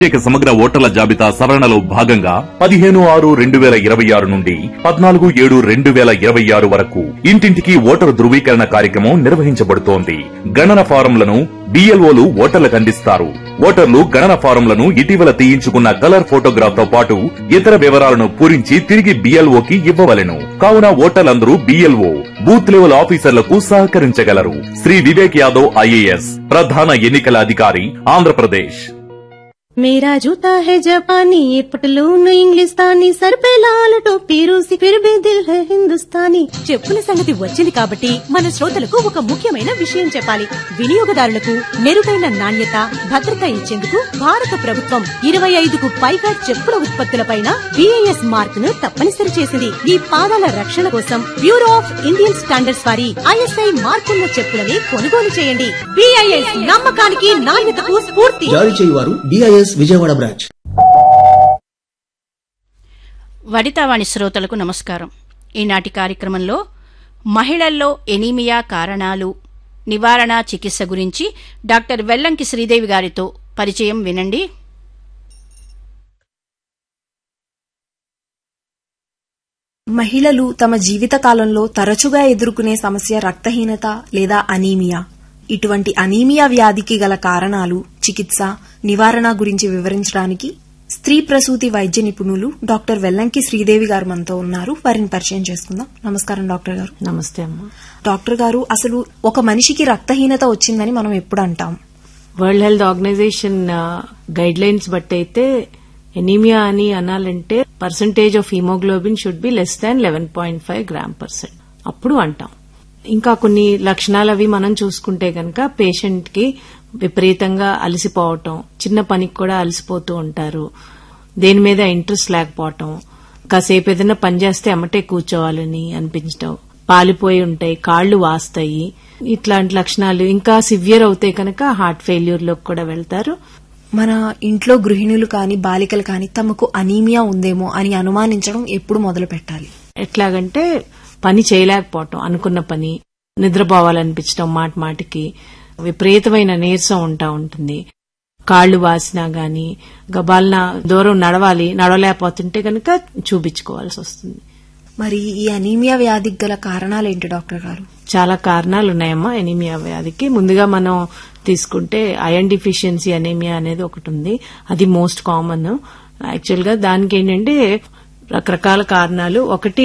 ప్రత్యేక సమగ్ర ఓటర్ల జాబితా సవరణలో భాగంగా పదిహేను ఆరు రెండు వేల ఇరవై ఆరు నుండి పద్నాలుగు ఏడు రెండు వేల ఇరవై ఆరు వరకు ఇంటింటికి ఓటరు ధృవీకరణ కార్యక్రమం నిర్వహించబడుతోంది గణన ఫారంలను బిఎల్ఓలు ఓటర్లకు అందిస్తారు ఓటర్లు గణన ఫారంలను ఇటీవల తీయించుకున్న కలర్ ఫోటోగ్రాఫ్ తో పాటు ఇతర వివరాలను పూరించి తిరిగి బిఎల్ఓకి ఇవ్వవలెను కావున ఓటర్లందరూ బిఎల్ఓ బూత్ లెవెల్ ఆఫీసర్లకు సహకరించగలరు శ్రీ వివేక్ యాదవ్ ఐఏఎస్ ప్రధాన ఎన్నికల అధికారి ఆంధ్రప్రదేశ్ मेरा जूता है जापानी ये पटलून इंग्लिस्तानी सर पे लाल टोपी रूसी फिर भी दिल है हिंदुस्तानी చెప్పుల సంగతి వచ్చింది కాబట్టి మన శ్రోతలకు ఒక ముఖ్యమైన విషయం చెప్పాలి వినియోగదారులకు మెరుగైన నాణ్యత భద్రత ఇచ్చేందుకు భారత ప్రభుత్వం ఇరవై ఐదుకు పైగా చెప్పుల ఉత్పత్తులపైన బిఐఎస్ మార్క్ ను తప్పనిసరి చేసింది ఈ పాదాల రక్షణ కోసం బ్యూరో ఆఫ్ ఇండియన్ స్టాండర్డ్స్ వారి ఐఎస్ఐ మార్కున్న చెప్పులని కొనుగోలు చేయండి బిఐఎస్ నమ్మకానికి నాణ్యతకు స్ఫూర్తి జారీ చేయువారు డిఐఎస్ విజయవాడ బ్రాంచ్ వడితావాణి శ్రోతలకు నమస్కారం ఈనాటి కార్యక్రమంలో మహిళల్లో ఎనీమియా కారణాలు నివారణ చికిత్స గురించి డాక్టర్ వెల్లంకి శ్రీదేవి గారితో పరిచయం వినండి మహిళలు తమ జీవిత కాలంలో తరచుగా ఎదుర్కొనే సమస్య రక్తహీనత లేదా అనీమియా ఇటువంటి అనీమియా వ్యాధికి గల కారణాలు చికిత్స నివారణ గురించి వివరించడానికి స్త్రీ ప్రసూతి వైద్య నిపుణులు డాక్టర్ వెల్లంకి శ్రీదేవి గారు మనతో ఉన్నారు వారిని పరిచయం చేసుకుందాం నమస్కారం డాక్టర్ గారు నమస్తే అమ్మా డాక్టర్ గారు అసలు ఒక మనిషికి రక్తహీనత వచ్చిందని మనం ఎప్పుడు అంటాం World Health Organization guidelines బట్టి అయితే ఎనీమియా అని అనాలంటే percentage of haemoglobin should be less than eleven point five gram percent అప్పుడు అంటాం ఇంకా కొన్ని లక్షణాలు అవి మనం చూసుకుంటే గనక పేషెంట్ కి విపరీతంగా అలసిపోవటం చిన్న పనికి కూడా అలసిపోతూ ఉంటారు దేని మీద ఇంట్రెస్ట్ లేకపోవటం కాసేపు ఏదైనా పని చేస్తే అమ్మటే కూర్చోవాలని అనిపించటం పాలిపోయి ఉంటాయి కాళ్లు వాస్తాయి ఇట్లాంటి లక్షణాలు ఇంకా సివియర్ అవుతాయి కనుక హార్ట్ ఫెయిల్యూర్ లోకి కూడా వెళ్తారు మన ఇంట్లో గృహిణులు కాని బాలికలు కాని తమకు అనీమియా ఉందేమో అని అనుమానించడం ఎప్పుడు మొదలు పెట్టాలి ఎట్లాగంటే పని చేయలేకపోవటం అనుకున్న పని నిద్రపోవాలనిపించడం మాట మాటికి విపరీతమైన నీరసం ఉంటా ఉంటుంది కాళ్లు వాసినా గాని గబాలన దూరం నడవాలి నడవలేకపోతుంటే కనుక చూపించుకోవాల్సి వస్తుంది మరి ఈ అనీమియా వ్యాధికి గల కారణాలేంటి డాక్టర్ గారు చాలా కారణాలు ఉన్నాయమ్మా ఎనీమియా వ్యాధికి ముందుగా మనం తీసుకుంటే ఐరన్ డిఫిషియన్సీ అనేమియా అనేది ఒకటి ఉంది అది మోస్ట్ కామన్ యాక్చువల్ గా దానికి ఏంటంటే రకరకాల కారణాలు ఒకటి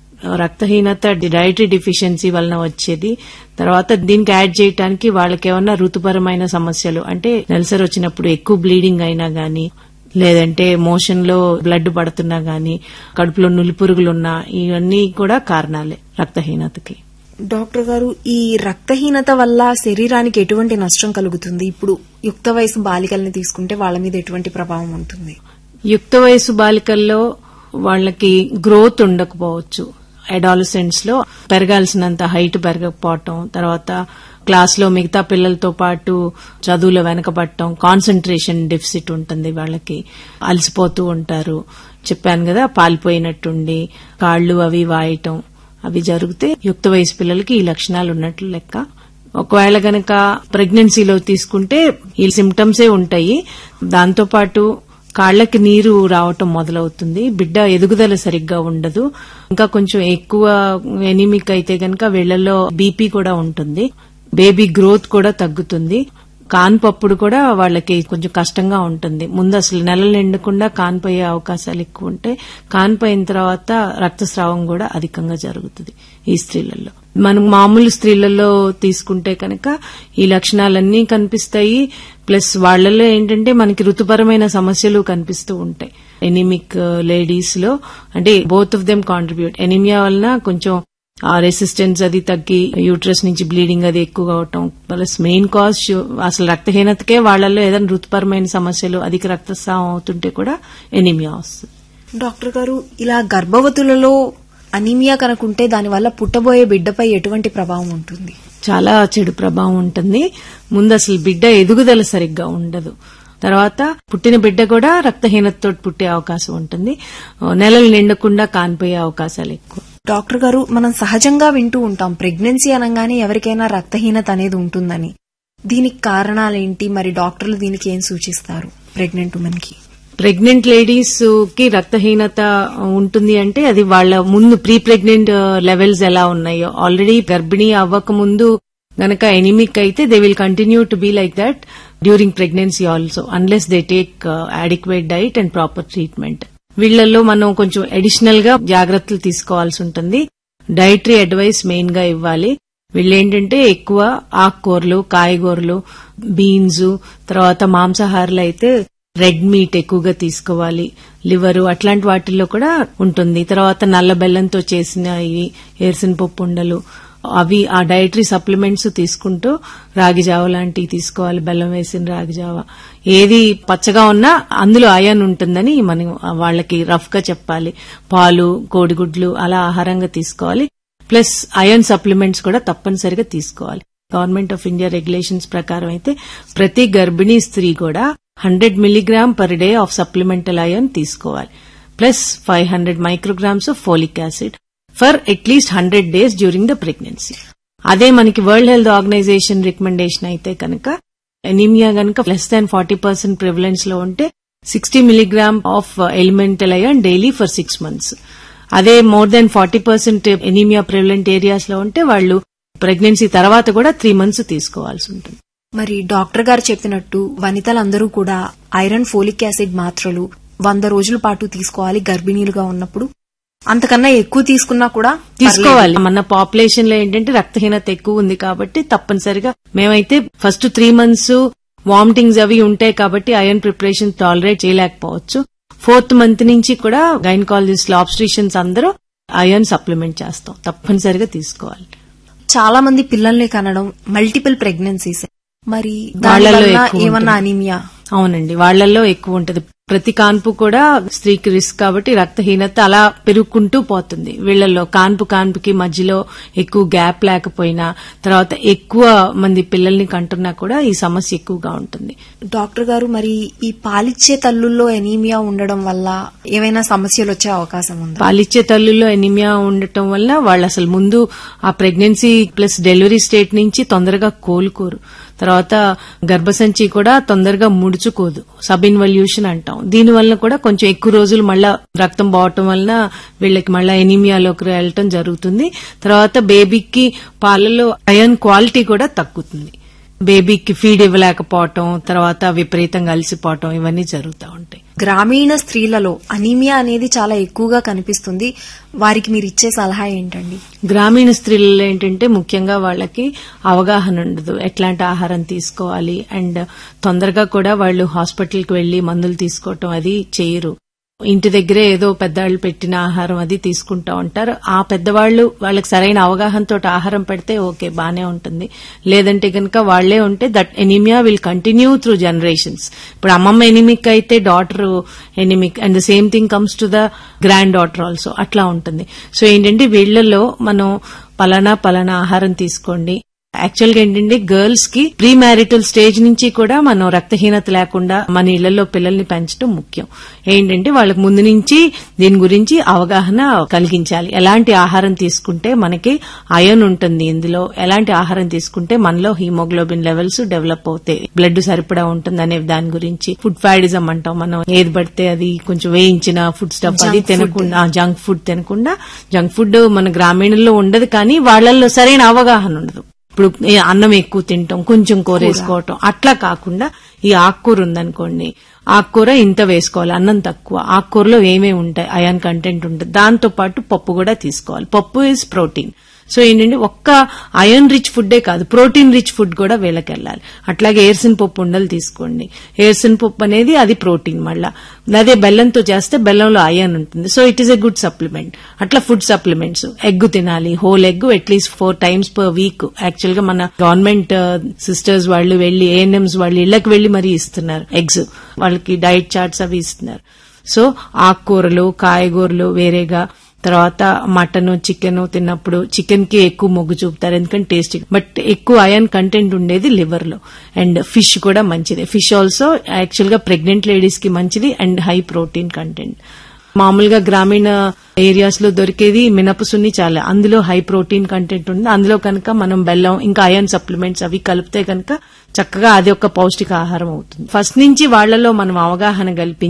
రక్తహీనత డైటరీ డిఫిషియన్సీ వలన వచ్చేది తర్వాత దీనికి యాడ్ చేయడానికి వాళ్ళకి ఏమన్నా ఋతుపరమైన సమస్యలు అంటే నెలసరి వచ్చినప్పుడు ఎక్కువ బ్లీడింగ్ అయినా గానీ లేదంటే మోషన్ లో బ్లడ్ పడుతున్నా గానీ కడుపులో నులిపురుగులున్నా ఇవన్నీ కూడా కారణాలే రక్తహీనతకి డాక్టర్ గారు ఈ రక్తహీనత వల్ల శరీరానికి ఎటువంటి నష్టం కలుగుతుంది ఇప్పుడు యుక్త వయసు బాలికల్ని తీసుకుంటే వాళ్ళ మీద ఎటువంటి ప్రభావం ఉంటుంది యుక్త వయసు బాలికల్లో వాళ్ళకి గ్రోత్ ఉండకపోవచ్చు అడాలసెంట్స్ లో పెరగాల్సినంత హైట్ పెరగకపోవటం తర్వాత క్లాస్ లో మిగతా పిల్లలతో పాటు చదువులో వెనకబడటం కాన్సన్ట్రేషన్ డెఫిసిట్ ఉంటుంది వాళ్ళకి అలసిపోతూ ఉంటారు చెప్పాను కదా పాలిపోయినట్టుండి కాళ్ళు అవి వాయటం అవి జరిగితే యుక్త వయసు పిల్లలకి ఈ లక్షణాలు ఉన్నట్లు లెక్క ఒకవేళ గనక ప్రెగ్నెన్సీలో తీసుకుంటే ఈ సిమ్టమ్సే ఉంటాయి దాంతోపాటు కాళ్లకి నీరు రావటం మొదలవుతుంది బిడ్డ ఎదుగుదల సరిగ్గా ఉండదు ఇంకా కొంచెం ఎక్కువ ఎనిమిక్ అయితే గనక వీళ్లలో బీపీ కూడా ఉంటుంది బేబీ గ్రోత్ కూడా తగ్గుతుంది కాన్పప్పుడు కూడా వాళ్ళకి కొంచెం కష్టంగా ఉంటుంది ముందు అసలు నెలలు ఎండకుండా కాన్పోయే అవకాశాలు ఎక్కువ ఉంటాయి కాన్పోయిన తర్వాత రక్తస్రావం కూడా అధికంగా జరుగుతుంది ఈ స్త్రీలలో మనం మామూలు స్త్రీలలో తీసుకుంటే కనుక ఈ లక్షణాలన్నీ కనిపిస్తాయి ప్లస్ వాళ్లలో ఏంటంటే మనకి ఋతుపరమైన సమస్యలు కనిపిస్తూ ఉంటాయి ఎనిమిక్ లేడీస్ లో అంటే both of them contribute anaemia వలన కొంచెం ఆ రెసిస్టెన్స్ అది తగ్గి యూట్రస్ నుంచి బ్లీడింగ్ అది ఎక్కువగా అవటం ప్లస్ మెయిన్ కాజ్ అసలు రక్తహీనతకే వాళ్లలో ఏదైనా ఋతుపరమైన సమస్యలు అధిక రక్తస్రావం అవుతుంటే కూడా ఎనిమియా వస్తుంది డాక్టర్ గారు ఇలా గర్భవతులలో అనీమియా కనుకుంటే దానివల్ల పుట్టబోయే బిడ్డపై ఎటువంటి ప్రభావం ఉంటుంది చాలా చెడు ప్రభావం ఉంటుంది ముందు అసలు బిడ్డ ఎదుగుదల సరిగ్గా ఉండదు తర్వాత పుట్టిన బిడ్డ కూడా రక్తహీనతతో పుట్టే అవకాశం ఉంటుంది నెలలు నిండకుండా కానిపోయే అవకాశాలు ఎక్కువ డాక్టర్ గారు మనం సహజంగా వింటూ ఉంటాం ప్రెగ్నెన్సీ అనగానే ఎవరికైనా రక్తహీనత అనేది ఉంటుందని దీనికి కారణాలేంటి మరి డాక్టర్లు దీనికి ఏం సూచిస్తారు ప్రెగ్నెంట్ ఉమెన్ కి ప్రెగ్నెంట్ లేడీస్ కి రక్తహీనత ఉంటుంది అంటే అది వాళ్ళ ముందు ప్రీ ప్రెగ్నెంట్ లెవెల్స్ ఎలా ఉన్నాయో ఆల్రెడీ గర్భిణీ అవ్వక ముందు గనక ఎనిమిక్ అయితే they will continue to be like that during pregnancy also unless they take adequate diet and proper treatment వీళ్లలో మనం కొంచెం అడిషనల్ గా జాగ్రత్తలు తీసుకోవాల్సి ఉంటుంది డైటరీ అడ్వైస్ మెయిన్ గా ఇవ్వాలి వీళ్ళేంటంటే ఎక్కువ ఆకుకూరలు కాయగూరలు బీన్స్ తర్వాత మాంసాహారాలు అయితే రెడ్ మీట్ ఎక్కువగా తీసుకోవాలి లివరు అట్లాంటి వాటిల్లో కూడా ఉంటుంది తర్వాత నల్ల బెల్లంతో చేసిన ఈ ఏరుసిన పప్పు ఉండలు అవి ఆ డైటరీ సప్లిమెంట్స్ తీసుకుంటూ రాగి జావ లాంటివి తీసుకోవాలి బెల్లం వేసిన రాగి జావ ఏది పచ్చగా ఉన్నా అందులో అయాన్ ఉంటుందని మనం వాళ్ళకి రఫ్ గా చెప్పాలి పాలు కోడిగుడ్లు అలా ఆహారంగా తీసుకోవాలి ప్లస్ అయన్ సప్లిమెంట్స్ కూడా తప్పనిసరిగా తీసుకోవాలి గవర్నమెంట్ ఆఫ్ ఇండియా రెగ్యులేషన్స్ ప్రకారం అయితే ప్రతి గర్భిణీ స్త్రీ కూడా hundred milligram per day of supplemental iron తీసుకోవాలి plus five hundred micrograms of folic acid for at least hundred days during the pregnancy అదే మనకి వరల్డ్ హెల్త్ ఆర్గనైజేషన్ రికమెండేషన్ అయితే కనుక ఎనీమియా గనక less than forty percent prevalence లో ఉంటే sixty milligram of elemental iron daily for six months అదే more than forty percent anaemia prevalent areas లో ఉంటే వాళ్ళు ప్రెగ్నెన్సీ తర్వాత కూడా త్రీ మంత్స్ తీసుకోవాల్సి ఉంటుంది మరి డాక్టర్ గారు చెప్పినట్టు వనితలందరూ కూడా ఐరన్ ఫోలిక్ యాసిడ్ మాత్రలు వంద రోజుల పాటు తీసుకోవాలి గర్భిణీలుగా ఉన్నప్పుడు అంతకన్నా ఎక్కువ తీసుకున్నా కూడా తీసుకోవాలి మన పాపులేషన్ లో ఏంటంటే రక్తహీనత ఎక్కువ ఉంది కాబట్టి తప్పనిసరిగా మేమైతే ఫస్ట్ త్రీ మంత్స్ వామిటింగ్స్ అవి ఉంటాయి కాబట్టి ఐరన్ ప్రిపరేషన్ టాలరేట్ చేయలేకపోవచ్చు ఫోర్త్ మంత్ నుంచి కూడా గైనకాలజిస్ట్ ఆబ్స్ట్రిషన్స్ అందరూ ఐరన్ సప్లిమెంట్ చేస్తాం తప్పనిసరిగా తీసుకోవాలి చాలా మంది పిల్లల్ని కనడం మల్టిపుల్ ప్రెగ్నెన్సీస్ మరి వాళ్ళల్లో దానివల్ల ఎక్కువ ఏమన్నా ఉంటుంది. అనీమియా అవునండి వాళ్ళల్లో ఎక్కువ ఉంటది ప్రతి కాన్పు కూడా స్త్రీకి రిస్క్ కాబట్టి రక్తహీనత అలా పెరుగుకుంటూ పోతుంది వీళ్ళల్లో కాన్పు కాన్పుకి మధ్యలో ఎక్కువ గ్యాప్ లేకపోయినా తర్వాత ఎక్కువ మంది పిల్లల్ని కంటున్నా కూడా ఈ సమస్య ఎక్కువగా ఉంటుంది డాక్టర్ గారు మరి ఈ పాలిచ్చే తల్లుల్లో ఎనీమియా ఉండడం వల్ల ఏవైనా సమస్యలు వచ్చే అవకాశం ఉందా పాలిచ్చే తల్లుల్లో ఎనిమియా ఉండటం వల్ల వాళ్ళు అసలు ముందు ఆ ప్రెగ్నెన్సీ ప్లస్ డెలివరీ స్టేట్ నుంచి తొందరగా కోలుకోరు తర్వాత గర్భసంచి కూడా తొందరగా ముడుచుకోదు సబ్ ఇన్వల్యూషన్ అంటాం దీని వల్ల కూడా కొంచెం ఎక్కువ రోజులు మళ్ళా రక్తం పోవటం వలన వీళ్ళకి మళ్ళా ఎనీమియాలోకి వెళ్ళటం జరుగుతుంది తర్వాత బేబీకి పాలలో అయన్ క్వాలిటీ కూడా తగ్గుతుంది బేబీకి ఫీడ్ ఇవ్వలేకపోవటం తర్వాత విపరీతంగా అలసిపోవటం ఇవన్నీ జరుగుతూ ఉంటాయి గ్రామీణ స్త్రీలలో అనీమియా అనేది చాలా ఎక్కువగా కనిపిస్తుంది వారికి మీరు ఇచ్చే సలహా ఏంటండి గ్రామీణ స్త్రీలలో ఏంటంటే ముఖ్యంగా వాళ్ళకి అవగాహన ఉండదు ఎట్లాంటి ఆహారం తీసుకోవాలి అండ్ తొందరగా కూడా వాళ్ళు హాస్పిటల్కి వెళ్లి మందులు తీసుకోవటం అది చేయరు ఇంటి దగ్గరే ఏదో పెద్దవాళ్ళు పెట్టిన ఆహారం అది తీసుకుంటా ఉంటారు ఆ పెద్దవాళ్ళు వాళ్ళకి సరైన అవగాహనతో ఆహారం పెడితే ఓకే బానే ఉంటుంది లేదంటే గనక వాళ్లే ఉంటే that anaemia will continue through generations ఇప్పుడు అమ్మమ్మ ఎనిమిక్ అయితే daughter anaemic and the same thing comes to the granddaughter also అట్లా ఉంటుంది సో ఏంటంటే వీళ్లలో మనం పలానా పలానా ఆహారం తీసుకోండి యాక్చువల్ గా ఏంటంటే గర్ల్స్ కి ప్రీ మ్యారిటల్ స్టేజ్ నుంచి కూడా మనం రక్తహీనత లేకుండా మన ఇళ్లలో పిల్లల్ని పెంచడం ముఖ్యం ఏంటంటే వాళ్ళకి ముందు నుంచి దీని గురించి అవగాహన కలిగించాలి ఎలాంటి ఆహారం తీసుకుంటే మనకి అయన్ ఉంటుంది ఇందులో ఎలాంటి ఆహారం తీసుకుంటే మనలో హీమోగ్లోబిన్ లెవెల్స్ డెవలప్ అవుతాయి బ్లడ్ సరిపడా ఉంటుంది అనే దాని గురించి ఫుడ్ ఫ్యాడిజం అంటాం మనం ఏది పడితే అది కొంచెం వేయించిన ఫుడ్ స్టఫ్ అది తినకుండా జంక్ ఫుడ్ తినకుండా జంక్ ఫుడ్ మన గ్రామీణంలో ఉండదు కానీ వాళ్ళల్లో సరైన అవగాహన ఉండదు ఇప్పుడు ఏ అన్నం ఎక్కువ తింటాం కొంచెం కూర వేసుకోవటం అట్లా కాకుండా ఈ ఆకుకూర ఉందనుకోండి ఆకుకూర ఇంత వేసుకోవాలి అన్నం తక్కువ ఆకుకూరలో ఏమేమి ఉంటాయి అయాన్ కంటెంట్ ఉంటుంది దాంతో పాటు పప్పు కూడా తీసుకోవాలి పప్పు ఇస్ ప్రోటీన్ సో ఏంటంటే ఒక్క అయన్ రిచ్ ఫుడ్డే కాదు ప్రోటీన్ రిచ్ ఫుడ్ కూడా వీళ్ళకి వెళ్ళాలి అట్లాగే ఏర్సిన్ పప్పు ఉండలు తీసుకోండి ఏర్సిన్ పప్పు అనేది అది ప్రోటీన్ మళ్ళా అదే బెల్లంతో చేస్తే బెల్లంలో అయన్ ఉంటుంది so it is a good supplement అట్లా ఫుడ్ సప్లిమెంట్స్ ఎగ్ తినాలి whole egg at least four times per week actual గా మన గవర్నమెంట్ సిస్టర్స్ వాళ్ళు వెళ్లి ఏఎన్ఎంస్ వాళ్ళు ఇళ్లకు వెళ్లి మరీ ఇస్తున్నారు ఎగ్స్ వాళ్ళకి డైట్ చార్ట్స్ అవి ఇస్తున్నారు సో ఆకుకూరలు కాయగూరలు వేరేగా తర్వాత మటన్ చికెన్ తిన్నప్పుడు చికెన్ కి ఎక్కువ మొగ్గు చూపుతారు ఎందుకంటే టేస్ట్ బట్ ఎక్కువ అయన్ కంటెంట్ ఉండేది లివర్ లో అండ్ ఫిష్ కూడా మంచిది ఫిష్ ఆల్సో యాక్చువల్ గా ప్రెగ్నెంట్ లేడీస్ కి మంచిది అండ్ హై ప్రోటీన్ కంటెంట్ మామూలుగా గ్రామీణ ఏరియాస్ లో దొరికేది మినపసున్ని చాలా అందులో హై ప్రోటీన్ కంటెంట్ ఉంది అందులో కనుక మనం బెల్లం ఇంకా ఐరన్ సప్లిమెంట్స్ అవి కలిపితే కనుక చక్కగా అది ఒక పౌష్టిక ఆహారం అవుతుంది ఫస్ట్ నుంచి వాళ్లలో మనం అవగాహన కల్పించి